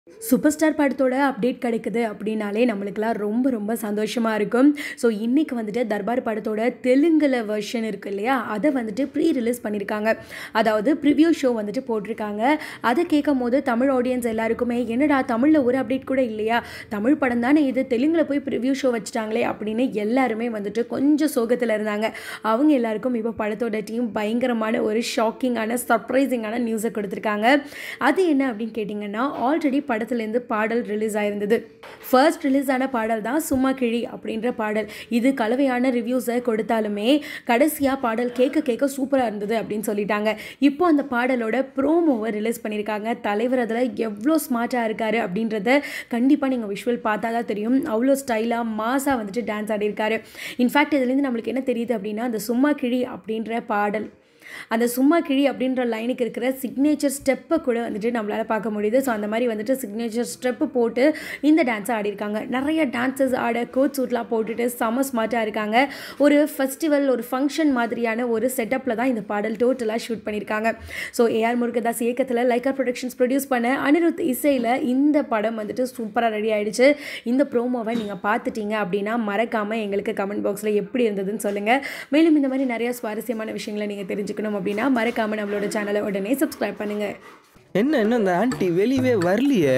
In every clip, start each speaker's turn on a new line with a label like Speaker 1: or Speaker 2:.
Speaker 1: Super star படத்தோட update கிடைக்குது அப்படின்னாலே நம்மளுக்கெல்லாம் ரொம்ப ரொம்ப சந்தோஷமாக இருக்கும் ஸோ இன்றைக்கி வந்துட்டு தர்பார் படத்தோட தெலுங்கில் வெர்ஷன் இருக்கு இல்லையா அதை வந்துட்டு ப்ரீ ரிலீஸ் பண்ணியிருக்காங்க அதாவது ப்ரிவ்யூ ஷோ வந்துட்டு போட்டிருக்காங்க அதை கேட்கும் போது தமிழ் ஆடியன்ஸ் எல்லாருக்குமே என்னடா தமிழில் ஒரு அப்டேட் கூட இல்லையா தமிழ் படம் தானே இது தெலுங்கில் போய் ப்ரிவ்யூ ஷோ வச்சுட்டாங்களே அப்படின்னு எல்லாருமே வந்துட்டு கொஞ்சம் சோகத்தில் இருந்தாங்க அவங்க எல்லாருக்கும் இப்போ படத்தோட டீம் பயங்கரமான ஒரு ஷாக்கிங்கான சர்ப்ரைசிங்கான நியூஸை கொடுத்துருக்காங்க அது என்ன அப்படின்னு கேட்டிங்கன்னா ஆல்ரெடி படத்துலேருந்து பாடல் ரிலீஸ் ஆயிருந்தது ஃபர்ஸ்ட் ரிலீஸ் ஆன பாடல் தான் சும்மா கிழி அப்படின்ற பாடல் இது கலவையான ரிவ்யூஸை கொடுத்தாலுமே கடைசியாக பாடல் கேட்க கேட்க சூப்பராக இருந்தது அப்படின்னு சொல்லிட்டாங்க இப்போ அந்த பாடலோட ப்ரோமோவை ரிலீஸ் பண்ணியிருக்காங்க தலைவர் அதில் எவ்வளோ ஸ்மார்ட்டாக இருக்காரு அப்படின்றத கண்டிப்பாக நீங்கள் விஷுவல் பார்த்தா தான் தெரியும் அவ்வளோ ஸ்டைலாக மாஸாக வந்துட்டு டான்ஸ் ஆடியிருக்காரு இன்ஃபேக்ட் இதுலேருந்து நம்மளுக்கு என்ன தெரியுது அப்படின்னா அந்த சும்மா கிழி அப்படின்ற பாடல் அந்த சும்மா கிழி அப்படின்ற லைனுக்கு இருக்கிற சிக்னேச்சர் ஸ்டெப்பை கூட வந்துட்டு நம்மளால் பார்க்க முடியுது ஸோ அந்த மாதிரி வந்துட்டு சிக்னேச்சர் ஸ்டெப்பு போட்டு இந்த டான்ஸை ஆடிருக்காங்க நிறைய டான்சஸ் ஆட கோட் சூட்லாம் போட்டுட்டு செம ஸ்மார்ட்டாக இருக்காங்க ஒரு ஃபெஸ்டிவல் ஒரு ஃபங்க்ஷன் மாதிரியான ஒரு செட்டப்பில் தான் இந்த பாடல் டோட்டலாக ஷூட் பண்ணியிருக்காங்க ஸோ ஏஆர் முருகதாஸ் இயக்கத்தில் லைக்கா ப்ரொடக்ஷன்ஸ் ப்ரொடியூஸ் பண்ண அனிருத் இசையில் இந்த படம் வந்துட்டு சூப்பராக ரெடி ஆயிடுச்சு இந்த ப்ரோமோவை நீங்கள் பார்த்துட்டீங்க அப்படின்னா மறக்காமல் எங்களுக்கு கமெண்ட் பாக்ஸில் எப்படி இருந்ததுன்னு சொல்லுங்கள் மேலும் இந்த மாதிரி நிறைய சுவாரஸ்யமான விஷயங்களை நீங்கள் தெரிஞ்சுக்கணும் அப்படின்னா மறக்காமல் நம்மளோட சேனலை உடனே சப்ஸ்கிரைப் பண்ணுங்கள்
Speaker 2: என்ன என்ன இந்த ஆன்ட்டி வெளியவே வரலையே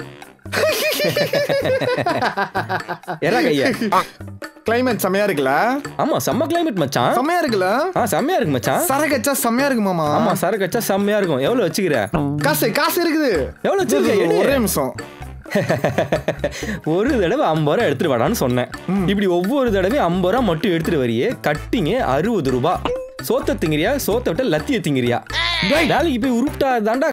Speaker 2: எறா கையா
Speaker 3: கிளைமேட் செம்மையா இருக்குல்ல
Speaker 2: ஆமா செம்ம கிளைமேட் மச்சான்
Speaker 3: செம்மையா இருக்குல்ல
Speaker 2: ஆ செம்மையா இருக்கு மச்சான்
Speaker 3: சரக்கு வச்சா செம்மையா இருக்கு மாமா
Speaker 2: ஆமா சரக்கு வச்சா செம்மையா இருக்கும் எவ்வளவு வச்சுக்கிற
Speaker 3: காசு காசு இருக்குது
Speaker 2: எவ்வளவு வச்சிருக்க எடு.
Speaker 3: ஒரே நிமிஷம்
Speaker 2: ஒரு தடவை ஐம்பது ரூபா எடுத்துட்டு வாடான்னு சொன்னேன் இப்படி ஒவ்வொரு தடவையும் ஐம்பது ரூபா மட்டும் எடுத்துட்டு வரியே கட்டிங்க அறுபது ரூபா சோத்த திங்கிறியா சோத்த விட்ட லத்திய திங்கிறியா வேலைக்கு போய் உருப்பிட்டா தாண்டா